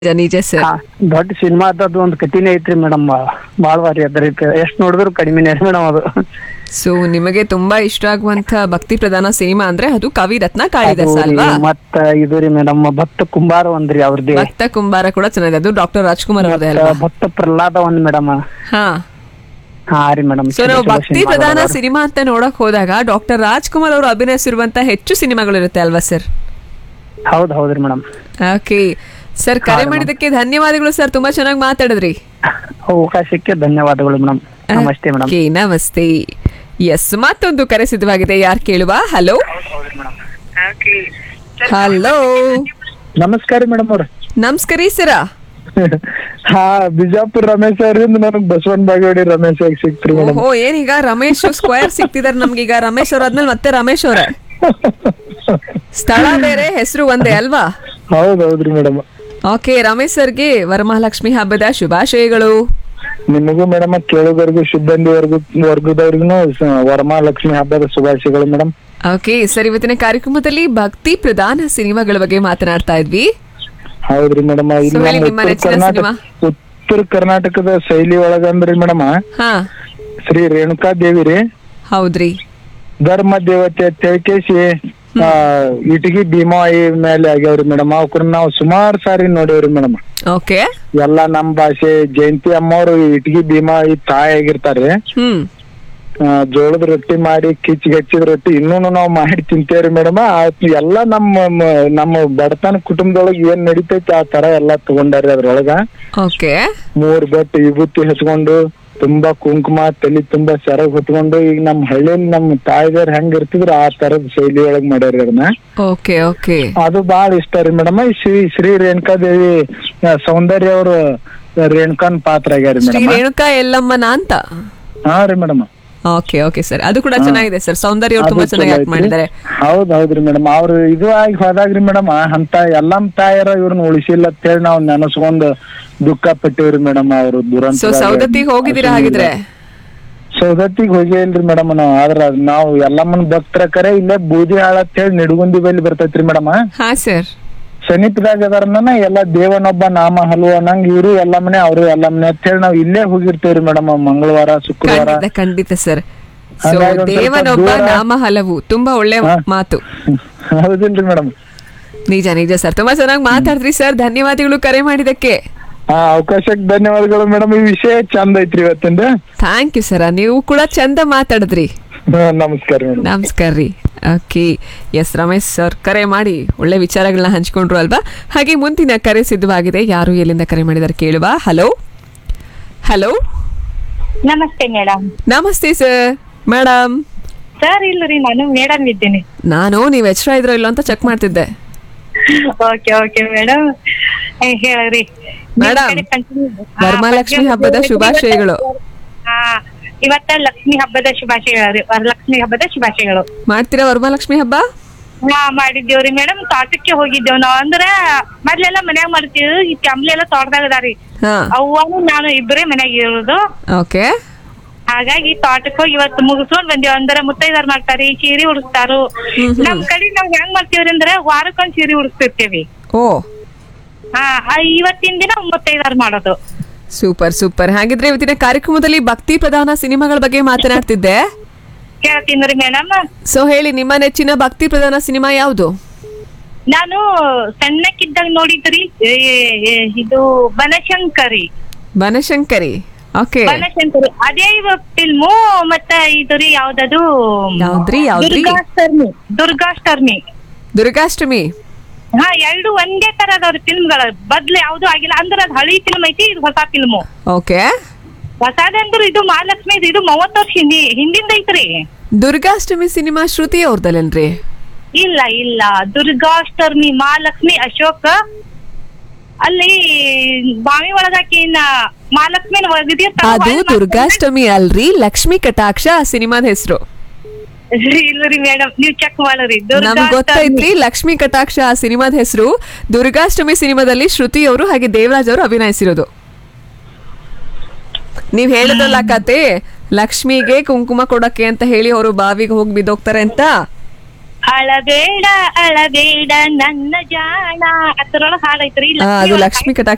ನಿಜ ನಿಜ ಸರ್ ಹಾ ದೊಡ್ಡ ಸಿನಿಮಾ ಅದು ಒಂದು ಕಟಿನೇ ಐತ್ರಿ ಮೇಡಮ್ ಭಾಳ ಭಾರಿ ಅದ್ರಿ ಎಷ್ಟು ನೋಡಿದ್ರು ಕಡಿಮೆನೇ ರೀ ಮೇಡಮ್ ಅದು ಸೊ ನಿಮಗೆ ತುಂಬಾ ಇಷ್ಟ ಆಗುವಂತ ಭಕ್ತಿ ಪ್ರಧಾನ ಸಿನಿಮಾ ಅಂದ್ರೆ ಅದು ಕವಿ ರತ್ನ ಕಾಳಿದಾಸ ಅದು ಅಲ್ವಾ ರೀ, ಮತ್ತ ಇದು ರೀ ಮೇಡಮ್ ಭಕ್ತ ಕುಂಬಾರ ಒಂದ್ರಿ ಅವ್ರದ್ದೇ ಭಕ್ತ ಕುಂಬಾರ ಕೂಡ ಚೆನ್ನಾಗಿದೆ ಅದು ಡಾಕ್ಟರ್ ರಾಜ್ಕುಮಾರ್ ಅವ್ರದೇ ಅಲ್ವಾ ಭಕ್ತ ಪ್ರಹ್ಲಾದ ಒಂದ್ ಮೇಡಮ್ ಹಾ ಹಾ ರೀ ಮೇಡಮ್ ಸೊ ನಾವು ಭಕ್ತಿ ಪ್ರಧಾನ ಸಿನಿಮಾ ಅಂತ ನೋಡಕ್ ಹೋದಾಗ ಡಾಕ್ಟರ್ ರಾಜ್ಕುಮಾರ್ ಅವರು ಅಭಿನಯಿಸಿರುವಂತ ಹೆಚ್ಚು ಸಿನಿಮಾಗಳು ಇರುತ್ತೆ ಅಲ್ವಾ ಸರ್ ಹೌದ್ ಹೌದ್ರಿ ಮೇಡಮ್ ಓಕೆ ಸರ್ ಕರೆ ಮಾಡಿದ್ದಕ್ಕೆ ಧನ್ಯವಾದಗಳು ಸರ್ ತುಂಬಾ ಚೆನ್ನಾಗಿ ಮಾತಾಡಿದ್ರಿ ಅವಕಾಶಕ್ಕೆ ಧನ್ಯವಾದಗಳು ಮೇಡಮ್ ನಮಸ್ತೆ ಮೇಡಮ್ Okay, ನಮಸ್ತೆ ಎಸ್ ಮತ್ತೊಂದು ಕರೆ ಸಿದ್ಧವಾಗಿದೆ ಯಾರು ಕೇಳುವ ಹಲೋ ಹಲೋ ನಮಸ್ಕಾರ ಮೇಡಮ್ ಅವ್ರ ನಮಸ್ಕಾರ ಸರ ಹಾ ಬಿಜಾಪುರ ರಮೇಶ್ ಅವರಿಂದ ನನಗ್ ಬಸವನ್ ಬಾಗೇವಾಡಿ ರಮೇಶ್ ಆಗಿ ಸಿಕ್ತ್ರಿ ಮೇಡಮ್ ಓಹೋ ಏನೀಗ ರಮೇಶ್ ಸ್ಕ್ವೇರ್ ಸಿಗ್ತಿದಾರೆ ನಮ್ಗೀಗ ರಮೇಶ್ ಅವ್ರ ಆದ್ಮೇಲೆ ಮತ್ತೆ ರಮೇಶ್ ಅವರೇ ಸ್ಥಳ ಬೇರೆ ಹೆಸರು ಒಂದೇ ಅಲ್ವಾ ಹೌದ್ ಹೌದ್ರಿ ಮೇಡಮ್ ಓಕೆ ರಮೇಶ್ ಸರ್ಗೆ ವರಮಹಾಲಕ್ಷ್ಮಿ ಹಬ್ಬದ ಶುಭಾಶಯಗಳು ನಿಮಗೂ ಮೇಡಮ್ ಕೇಳೋದವ್ರಿಗೂ ಸಿಬ್ಬಂದಿ ವರ್ಗ ವರ್ಗದವ್ರಿಗೂ ವರಮಹಾಲಕ್ಷ್ಮಿ ಹಬ್ಬದ ಶುಭಾಶಯಗಳು ಮೇಡಮ್ ಓಕೆ ಸರ್ ಇವತ್ತಿನ ಕಾರ್ಯಕ್ರಮದಲ್ಲಿ ಭಕ್ತಿ ಪ್ರಧಾನ ಸಿನಿಮಾಗಳ ಬಗ್ಗೆ ಮಾತನಾಡ್ತಾ ಇದ್ವಿ ಹೌದ್ರಿ ಮೇಡಮ್ So, ಹೇಳಿ ನಿಮ್ಮ ನೆಚ್ಚಿನ ಕರ್ನಾಟಕ ಸಿನಿಮಾ. ಉತ್ತರ ಕರ್ನಾಟಕದ ಶೈಲಿ ಒಳಗಂದ್ರಿ ಮೇಡಮ್ ಹಾ ಶ್ರೀ ರೇಣುಕಾ ದೇವಿ ರೀ ಹೌದ್ರಿ ಧರ್ಮ ದೇವತೆ ತಿಳ್ಕೇಸಿ ಆ ಇಟಗಿ ಭೀಮಾಯಿ ಮೇಲೆ ಆಗ್ಯಾವ್ರಿ ಮೇಡಮ್ ಅವ್ರನ್ನ ನಾವು ಸುಮಾರು ಸಾರಿ ನೋಡೇವ್ರಿ ಮೇಡಮ್ ಓಕೆ ಎಲ್ಲಾ ನಮ್ ಭಾಷೆ ಜಯಂತಿ ಅಮ್ಮವ್ರು ಇಟ್ಗಿ ಭೀಮಾ ಈ ತಾಯಿ ಆಗಿರ್ತಾರ್ರಿ ಹ್ಮ್ ಆ, ಜೋಳದ ರೊಟ್ಟಿ ಮಾಡಿ ಕಿಚ್ ಗಚ್ಚಿದ ರೊಟ್ಟಿ ಇನ್ನೂ ನಾವು ಮಾಡಿ ತಿಂತೇವ್ರಿ ಮೇಡಮ್ ಎಲ್ಲಾ ನಮ್ಮ ಮ- ನಮ್ಮ ಬಡತನ ಕುಟುಂಬದೊಳಗ ಏನ್ ನಡಿತೈತಿ ಆ ತರ ಎಲ್ಲಾ ತಗೊಂಡಾರಿ ಅದ್ರೊಳಗ ಓಕೆ ಮೂರ್ ಬಟ್ ವಿಭೂತಿ ಹಚ್ಕೊಂಡು ತುಂಬಾ ಕುಂಕುಮ ತಲಿ ತುಂಬಾ ಸೆರಗ್ ಹೊತ್ಕೊಂಡು ಈಗ ನಮ್ ಹಳ್ಳಿಯಲ್ಲಿ ನಮ್ ತಾಯಿದವ್ರ ಹೆಂಗ್ ಇರ್ತಿದ್ರ ಆ ತರದ್ ಶೈಲಿ ಒಳಗ್ ಮಾಡ್ಯಾರಿ ಅದನ್ನ ಓಕೆ ಓಕೆ ಅದು ಬಾಳ ಇಷ್ಟ ರೀ ಮೇಡಮ್ ಶ್ರೀ ಶ್ರೀ ರೇಣುಕಾದೇವಿ ಆ, ಸೌಂದರ್ಯ ಅವ್ರ ರೇಣುಕಾನ್ ಪಾತ್ರ ಆಗ್ಯಾರಿ ಶ್ರೀ ಮೇಡಮ್ ರೇಣುಕಾ ಎಲ್ಲಮ್ಮನ ಅಂತ ಹಾ ರೀ ಮೇಡಮ್ ಓಕೆ ಓಕೆ ಸರ್ ಅದು ಕೂಡ ಚೆನ್ನಾಗಿದೆ ಸರ್ ಸೌಂದರ್ಯ ಅವ್ರು ತುಂಬಾ ಚೆನ್ನಾಗಿ ಆಕ್ಟ್ ಮಾಡಿದ್ದಾರೆ ಹೌದ್ ಹೌದ್ರಿ ಮೇಡಮ್ ಅವ್ರು ಇದು ಆಗಿ ಹೋದಾಗ್ರಿ ಮೇಡಮ್ ಅಂತ ಎಲ್ಲಮ್ ತಾಯರ ಇವ್ರನ್ನ ಉಳಿಸಿಲ್ಲ ಅಂತ ಹೇಳಿ ನಾವ್ ನೆನಸ್ಕೊಂಡ್ ದುಃಖ ಪಟ್ಟಿವ್ರಿ ಮೇಡಮ್ ಅವ್ರು ಸೊ ದುರಂತ ಸೌದತ್ತಿಗೆ ಹೋಗಿದ್ದೀರಾ ಹಾಗಿದ್ರೆ ಸೌದತ್ತಿಗ್ ಹೋಗೇ ಇಲ್ರಿ ಮೇಡಮ್ ನಾವ್ ಆದ್ರ ನಾವು ಎಲ್ಲಮ್ಮನ್ ಭಕ್ತರ ಕರೆ ಇಲ್ಲೇ ಬೂದಿ ಹಾಳ ಅಂತ ಹೇಳಿ ನಿಡಗುಂದಿ ಬಲ್ಲಿ ಬರ್ತೈತ್ರಿ ಮೇಡಮ್ ಹಾ ಸರ್ ಸಮೀಪದಾಗ ಅದಾರನ ಎಲ್ಲ ದೇವನೊಬ್ಬ ನಾಮ ಹಲ್ವ ಅನ್ನಂಗ್ ಇವ್ರು ಎಲ್ಲಮ್ಮನೆ ಅವ್ರು ಎಲ್ಲಮ್ಮನೆ ಅಂತ ಹೇಳಿ ನಾವ್ ಇಲ್ಲೇ ಹೋಗಿರ್ತೇವ್ರಿ ಮೇಡಮ್ ಮಂಗಳವಾರ ಶುಕ್ರವಾರ ಖಂಡಿತ ಖಂಡಿತ ಸರ್ ಸೊ ಹಾಗಾಗಿ ಒಂದ್ ಸ್ವಲ್ಪ ದೇವನೊಬ್ಬ ದೂರ- ನಾಮ ಹಲವು ತುಂಬಾ ಒಳ್ಳೆ ಹಾ. ಮಾತು ಹೌದಿಲ್ರಿ ಮೇಡಮ್ ನಿಜ ನಿಜ ಸರ್ ತುಂಬಾ ಚೆನ್ನಾಗಿ ಮಾತಾಡಿದ್ರಿ ಸರ್ ಧನ್ಯವಾದಗಳು ಕರೆ ಮಾಡಿದಕ್ಕೆ ಹಾ ಅವಕಾಶಕ್ಕೆ ಧನ್ಯವಾದಗಳು ಮೇಡಮ್ ಈ ವಿಷಯ ಚಂದ ಐತ್ರಿ ಇವತ್ತಿಂದ ಥ್ಯಾಂಕ್ ಯು ಸರ್ ನೀವು ಕೂಡ ಚಂದ ಮಾತಾಡಿದ್ರಿ ಹಾ, ನಮಸ್ಕಾರ ಮೇಡಮ್ ನಮಸ್ಕಾರ ರೀ ಓಕೆ ಎಸ್ ರಮೇಶ್ ಸರ್ ಕರೆ ಮಾಡಿ ಒಳ್ಳೆ ವಿಚಾರಗಳನ್ನ ಹಂಚ್ಕೊಂಡ್ರು ಅಲ್ವಾ ಹಾಗೆ ಮುಂದಿನ ಕರೆ ಸಿದ್ಧವಾಗಿದೆ ಯಾರು ಎಲ್ಲಿಂದ ಕರೆ ಮಾಡಿದಾರೆ ಕೇಳುವ ಹಲೋ ಹಲೋ ನಮಸ್ತೆ ಮೇಡಮ್ ನಮಸ್ತೆ ಸರ್ ಮೇಡಮ್ ಸರ್ ಇಲ್ರಿ ನಾನು ಮೇಡಮ್ ಇದ್ದೀನಿ ನಾನು ನೀವು ಎಚ್ಚರ ಇದ್ರೋ ಇಲ್ಲೋ ಅಂತ ಚೆಕ್ ಮಾಡ್ತಿದ್ದೆ ಓಕೆ ಓಕೆ ಮೇಡಮ್ ಹೇಳ್ರಿ Madam, ವರಮಹಾಲಕ್ಷ್ಮಿ ಹಬ್ಬದ ಶುಭಾಶಯಗಳು. ಹಾ ಇವತ್ತ ಲಕ್ಷ್ಮಿ ಹಬ್ಬದ ಶುಭಾಶಯಗಳು ರೀ ವರಲಕ್ಷ್ಮಿ ಹಬ್ಬದ ಶುಭಾಶಯಗಳು ಮಾಡ್ತೀರಾ ವರಮಹಾಲಕ್ಷ್ಮಿ ಹಬ್ಬ ಹಾ ಮಾಡಿದ್ದೇವ್ರಿ ಮೇಡಮ್ ತೋಟಕ್ಕೆ ಹೋಗಿದ್ದೇವ್ ನಾವ್ ಅಂದ್ರ ಮೊದ್ಲೆಲ್ಲ ಮನ್ಯಾಗ ಮಾಡ್ತೀವಿ ಈ ಫ್ಯಾಮ್ಲಿ ಎಲ್ಲ ತೋಟದಾಗ ಅದಾರಿ ಹಾ ಅವ್ವನು ನಾನು ಇಬ್ಬರೇ ಮನ್ಯಾಗ ಇರೋದು ಓಕೆ ಹಾಗಾಗಿ ತೋಟಕ್ಕೆ ಹೋಗಿ ಇವತ್ತು ಮುಗಿಸ್ಕೊಂಡ್ ಬಂದೇವ್ ಅಂದ್ರ ಮುತ್ತೈದಾರ್ ಮಾಡ್ತಾರಿ ಸೀರೆ ಉಡಿಸ್ತಾರು ನಮ್ ಕಡೆ ನಾವ್ ಹೆಂಗ್ ಮಾಡ್ತೀವ್ರಿ ಅಂದ್ರ ವಾರಕ್ಕೊಂದ್ ಸೀರೆ ಉಡಿಸ್ತಿರ್ತೀವಿ ಓ ಹಾ ಆ ಇವತ್ತಿನ ದಿನ ಮುತ್ತೈದಾರ್ ಮಾಡೋದು ಸೂಪರ್ ಸೂಪರ್ ಹಾಗಿದ್ರೆ ಇವತ್ತಿನ ಕಾರ್ಯಕ್ರಮದಲ್ಲಿ ಭಕ್ತಿ ಪ್ರಧಾನ ಸಿನಿಮಾಗಳ ಬಗ್ಗೆ ಮಾತನಾಡ್ತಿದ್ದೆ ಕೇಳ್ತೀನ್ರಿ ಮೇಡಮ್ ಸೊ ಹೇಳಿ ನಿಮ್ಮ ನೆಚ್ಚಿನ ಭಕ್ತಿ ಪ್ರಧಾನ ಸಿನಿಮಾ ಯಾವುದು ನಾನು ಸಣ್ಣಕ್ಕಿದ್ದಾಗ ನೋಡಿದ್ರಿ ಏ, ಏ, ಇದು ಬನಶಂಕರಿ ಬನಶಂಕರಿ ಓಕೆ ಬನಶಂಕರಿ ಅದೇ ಫಿಲ್ಮು ಮತ್ತ ಇದು ರೀ ಯಾವ್ದದು ಯಾವ್ದ್ರಿ, ಯಾವ್ದ್ರಿ? ದುರ್ಗಾಷ್ಟಮಿ ದುರ್ಗಾಷ್ಟಮಿ ದುರ್ಗಾಷ್ಟಮಿ ಹಾ ಎರಡು ಒಂದೇ ತರ ಅದಾವ್ರಿ ಫಿಲ್ಮ್ಗಳ ಬದ್ಲು ಯಾವ್ದು ಆಗಿಲ್ಲ ಅಂದ್ರ ಅದ್ ಹಳಿ ಫಿಲ್ಮ್ ಐತಿ ಇದು ಹೊಸ ಫಿಲ್ಮು ಓಕೆ ಹೊಸದಂದ್ರ ಇದು ಮಹಾಲಕ್ಷ್ಮಿ ಇದು ಮೂವತ್ತು ವರ್ಷ ಹಿಂದಿ ಹಿಂದಿಂದ ಐತ್ರಿ ದುರ್ಗಾಷ್ಟಮಿ ಸಿನಿಮಾ ಶ್ರುತಿ ಅವ್ರದಲ್ಲೇನ್ರಿ ಇಲ್ಲ ಇಲ್ಲ ದುರ್ಗಾಷ್ಟಮಿ ಮಹಾಲಕ್ಷ್ಮಿ ಅಶೋಕ ಅಲ್ಲಿ ಬಾವಿ ಒಳಗಾಕಿನ ಮಹಾಲಕ್ಷ್ಮಿನ ಒಗದಿರ್ತಾರ ಅದು ದುರ್ಗಾಷ್ಟಮಿ ಅಲ್ರಿ ಲಕ್ಷ್ಮಿ ಕಟಾಕ್ಷ ಆ ಸಿನಿಮಾದ ಹೆಸರು ಇಲ್ರಿ ಮೇಡಮ್ ನೀವ್ ಚೆಕ್ ಮಾಡ್ರಿ ನಮ್ಗ್ ಗೊತ್ತೈತ್ರಿ ಲಕ್ಷ್ಮಿ ಕಟಾಕ್ಷ ಆ ಸಿನಿಮಾದ ಹೆಸರು ದುರ್ಗಾಷ್ಟಮಿ ಸಿನಿಮಾದಲ್ಲಿ ಶ್ರುತಿ ಅವರು ಹಾಗೆ ದೇವರಾಜ್ ಅವರು ಅಭಿನಯಿಸಿರೋದು ನೀವ್ ಹೇಳಿದ್ರಲ್ಲ ಕತೆ ಲಕ್ಷ್ಮಿಗೆ ಕುಂಕುಮ ಕೊಡಕ್ಕೆ ಅಂತ ಹೇಳಿ ಅವರು ಬಾವಿಗೆ ಹೋಗಿ ಬಿದ್ದೋಗ್ತಾರೆ ಅಂತ ಅಳಬೇಡ ಅಳಬೇಡ ನನ್ನ ಜಾಣ ಅದ್ರೊಳಗ್ ಹಾಡೈತ್ರಿ ಆ, ಅದು ಲಕ್ಷ್ಮಿ ಕಟಾಕ್ಷ